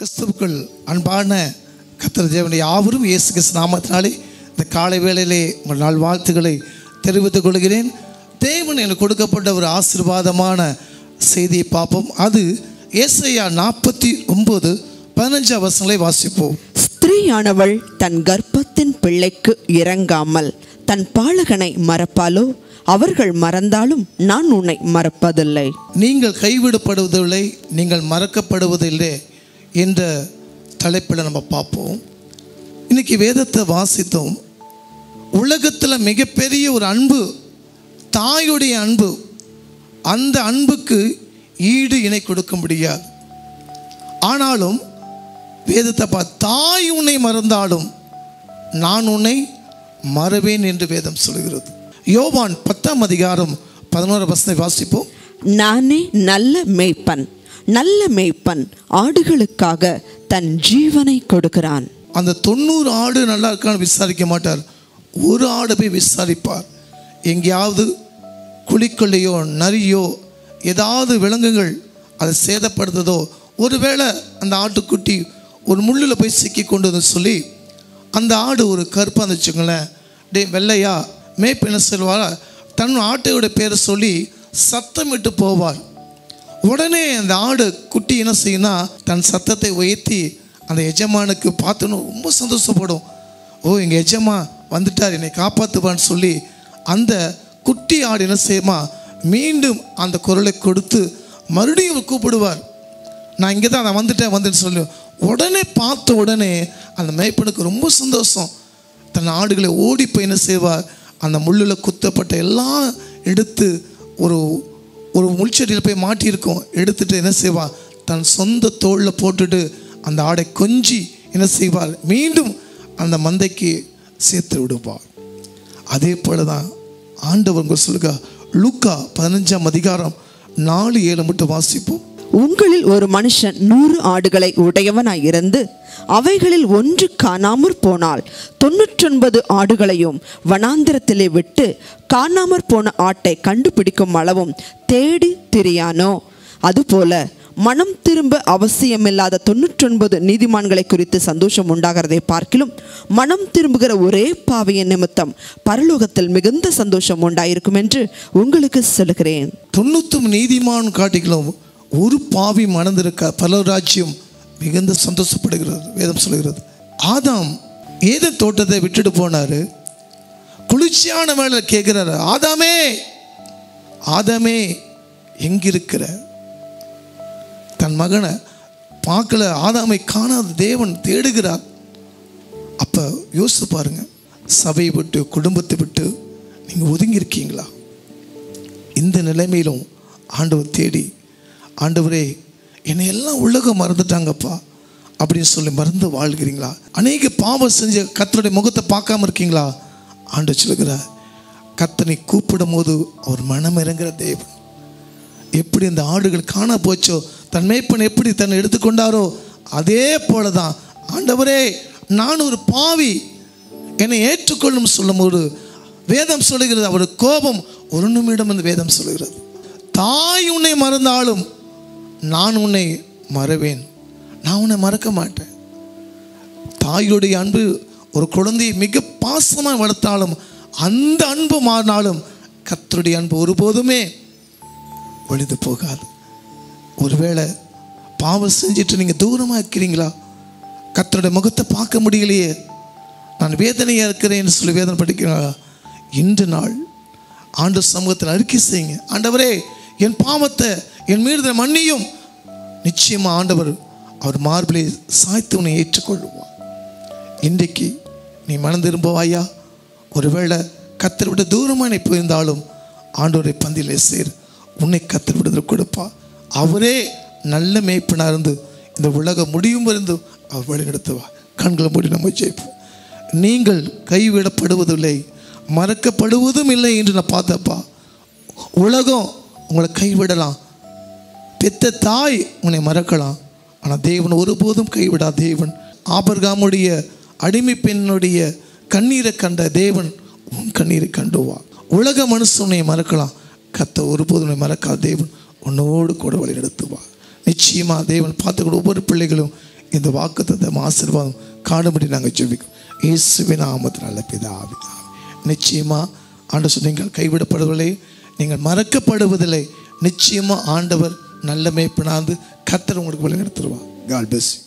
கிறிஸ்துவுக்குள் அன்பான கத்தர் தேவனை யாவரும் இயேசு கிறிஸ்து நாமத்தினாலே இந்த காலை வேளையிலே உங்கள் நாள் வாழ்த்துக்களை தெரிவித்துக் கொள்கிறேன் தேவன் எனக்கு கொடுக்கப்பட்ட ஒரு ஆசீர்வாதமான செய்தியை பார்ப்போம் அது ஏசையா நாற்பத்தி ஒன்பது பதினஞ்சாம் வசனங்களை வாசிப்போம் ஸ்திரீயானவள் தன் கர்ப்பத்தின் பிள்ளைக்கு இறங்காமல் தன் பாலகனை மறப்பாலோ அவர்கள் மறந்தாலும் நான் உன்னை மறப்பதில்லை நீங்கள் கைவிடப்படுவதில்லை நீங்கள் மறக்கப்படுவதில்லை என்ற தலைப்பில் நம்ம பார்ப்போம் இன்னைக்கு வேதத்தை வாசித்தோம் உலகத்தில் மிகப்பெரிய ஒரு அன்பு தாயுடைய அன்பு அந்த அன்புக்கு ஈடு இணை கொடுக்க முடியாது ஆனாலும் வேதத்தை பா தாய் உன்னை மறந்தாலும் நான் உன்னை மறவேன் என்று வேதம் சொல்கிறது யோவான் பத்தாம் அதிகாரம் பதினோரு வசனை வாசிப்போம் நானே நல்ல மேய்ப்பன் நல்ல மேய்ப்பன் ஆடுகளுக்காக தன் ஜீவனை கொடுக்கிறான் அந்த தொண்ணூறு ஆடு நல்லா இருக்கான்னு விசாரிக்க மாட்டார் ஒரு ஆடு போய் விசாரிப்பார் எங்கேயாவது குழிக்குள்ளையோ நரியோ ஏதாவது விலங்குகள் அதை சேதப்படுத்துதோ ஒருவேளை அந்த ஆட்டுக்குட்டி ஒரு முள்ளில் போய் சிக்கி கொண்டு வந்து சொல்லி அந்த ஆடு ஒரு கருப்பாக இருந்து வச்சுங்களேன் டே வெள்ளையா மேய்ப்பு என்ன சொல்வாரா தன் ஆட்டையோட பேரை சொல்லி சத்தமிட்டு போவார் உடனே அந்த ஆடு குட்டி என்ன செய்யும்னா தன் சத்தத்தை உயர்த்தி அந்த எஜமானுக்கு பார்த்தோன்னு ரொம்ப சந்தோஷப்படும் ஓ எங்கள் எஜமா வந்துட்டார் என்னை காப்பாற்றுவான்னு சொல்லி அந்த குட்டி ஆடு என்ன செய்யுமா மீண்டும் அந்த குரலை கொடுத்து மறுபடியும் கூப்பிடுவார் நான் இங்கே தான் நான் வந்துட்டேன் வந்துன்னு சொல்லி உடனே பார்த்த உடனே அந்த மேய்ப்பனுக்கு ரொம்ப சந்தோஷம் தன் ஆடுகளை ஓடி போய் என்ன செய்வார் அந்த முள்ளில் குத்தப்பட்ட எல்லாம் எடுத்து ஒரு ஒரு முள்செடியில் போய் மாட்டியிருக்கோம் எடுத்துட்டு என்ன செய்வார் தன் சொந்த தோளில் போட்டுட்டு அந்த ஆடை கொஞ்சி என்ன செய்வார் மீண்டும் அந்த மந்தைக்கு சேர்த்து விடுவார் அதே போல தான் ஆண்டவங்க சொல்லுங்க லூக்கா பதினஞ்சாம் அதிகாரம் நாலு ஏழு மட்டும் வாசிப்போம் உங்களில் ஒரு மனுஷன் நூறு ஆடுகளை உடையவனாய் இருந்து அவைகளில் ஒன்று காணாமற் போனால் தொன்னூற்றொன்பது ஆடுகளையும் வனாந்திரத்திலே விட்டு காணாமற் போன ஆட்டை கண்டுபிடிக்கும் அளவும் தேடி திரியானோ அதுபோல மனம் திரும்ப அவசியமில்லாத தொன்னூற்றொன்பது நீதிமான்களை குறித்து சந்தோஷம் உண்டாகிறதை பார்க்கிலும் மனம் திரும்புகிற ஒரே பாவியின் நிமித்தம் பரலோகத்தில் மிகுந்த சந்தோஷம் உண்டாயிருக்கும் என்று உங்களுக்கு சொல்லுகிறேன் தொண்ணூத்தும் நீதிமான் காட்டிகளும் ஒரு பாவி மணந்திருக்க பல ராஜ்யம் மிகுந்த சந்தோஷப்படுகிறது வேதம் சொல்கிறது ஆதாம் ஏத தோட்டத்தை விட்டுட்டு போனாரு குளிர்ச்சியான வேலை கேட்கிறாரு ஆதாமே ஆதாமே எங்கிருக்கிற தன் மகனை பார்க்கல ஆதாமை காணாத தேவன் தேடுகிறார் அப்போ யோசித்து பாருங்க சபையை விட்டு குடும்பத்தை விட்டு நீங்கள் ஒதுங்கி இருக்கீங்களா இந்த நிலைமையிலும் ஆண்டவர் தேடி ஆண்டவரே என்னை எல்லாம் உலகம் மறந்துட்டாங்கப்பா அப்படின்னு சொல்லி மறந்து வாழ்கிறீங்களா அநேக பாவம் செஞ்ச கத்தருடைய முகத்தை பார்க்காம இருக்கீங்களா ஆண்டு சொல்லுகிறார் கத்தனை கூப்பிடும் போது அவர் மனம் இறங்குற தேவன் எப்படி அந்த ஆடுகள் காண போச்சோ தன் மேய்ப்பன் எப்படி தன்னை எடுத்துக்கொண்டாரோ அதே போல தான் ஆண்டவரே நான் ஒரு பாவி என்னை ஏற்றுக்கொள்ளும் சொல்லும்போது வேதம் சொல்லுகிறது அவர் கோபம் ஒரு நிமிடம் என்று வேதம் சொல்லுகிறது தாய் உன்னை மறந்தாலும் நான் உன்னை மறவேன் நான் உன்னை மறக்க மாட்டேன் தாயுடைய அன்பு ஒரு குழந்தையை மிக பாசமாக வளர்த்தாலும் அந்த அன்பு மாறினாலும் கத்தருடைய அன்பு ஒருபோதுமே ஒழிந்து போகாது ஒருவேளை பாவம் செஞ்சுட்டு நீங்கள் தூரமாக இருக்கிறீங்களா கத்தருடைய முகத்தை பார்க்க முடியலையே நான் வேதனையாக இருக்கிறேன்னு சொல்லி வேதனை படிக்கிறீங்களா இன்று நாள் ஆண்டு சமூகத்தில் அறிக்கை செய்யுங்க ஆண்டவரே என் பாவத்தை என் மீது மன்னியும் நிச்சயமாக ஆண்டவர் அவர் மார்பிலை சாய்த்து உன்னை ஏற்றுக்கொள்வார் இன்றைக்கு நீ மனம் திரும்புவாயா ஒருவேளை கத்தர் விட தூரமாக நீ போயிருந்தாலும் ஆண்டவரை பந்தியிலே சேர் உன்னை கத்தர் விடுதல் கொடுப்பா அவரே நல்ல மேய்ப்பனாக இருந்து இந்த உலகம் முடியும் இருந்து அவர் வழிநடத்துவார் கண்களை மூடி நம்ம ஜெயிப்போம் நீங்கள் கைவிடப்படுவதில்லை மறக்கப்படுவதும் இல்லை என்று நான் பார்த்தப்பா உலகம் உங்களை கைவிடலாம் பெத்த தாய் உன்னை மறக்கலாம் ஆனால் தேவன் ஒருபோதும் கைவிடா தேவன் ஆபர்காமுடைய அடிமை பெண்ணுடைய கண்ணீரை கண்ட தேவன் உன் கண்ணீரை கண்டுவா உலக மனுஷன் உன்னை மறக்கலாம் கத்த ஒருபோதும் உன்னை மறக்காத தேவன் உன்னோடு கூட வழி நடத்துவார் நிச்சயமாக தேவன் பார்த்துக்கூட ஒவ்வொரு பிள்ளைகளும் இந்த வாக்குத்தத்தை ஆசீர்வாதம் காணும்படி நாங்கள் ஜெபிக்கிறோம் இயேசுவின் நாமத்தினால பிதாவே நிச்சயமா ஆண்டு சொன்னீங்கள் கைவிடப்படுவதில்லை நீங்கள் மறக்கப்படுவதில்லை நிச்சயமா ஆண்டவர் நல்ல மேய்ப்பனாந்து கர்த்தர் உங்களுக்கு வழி நடத்துருவார் கால் பெஸ்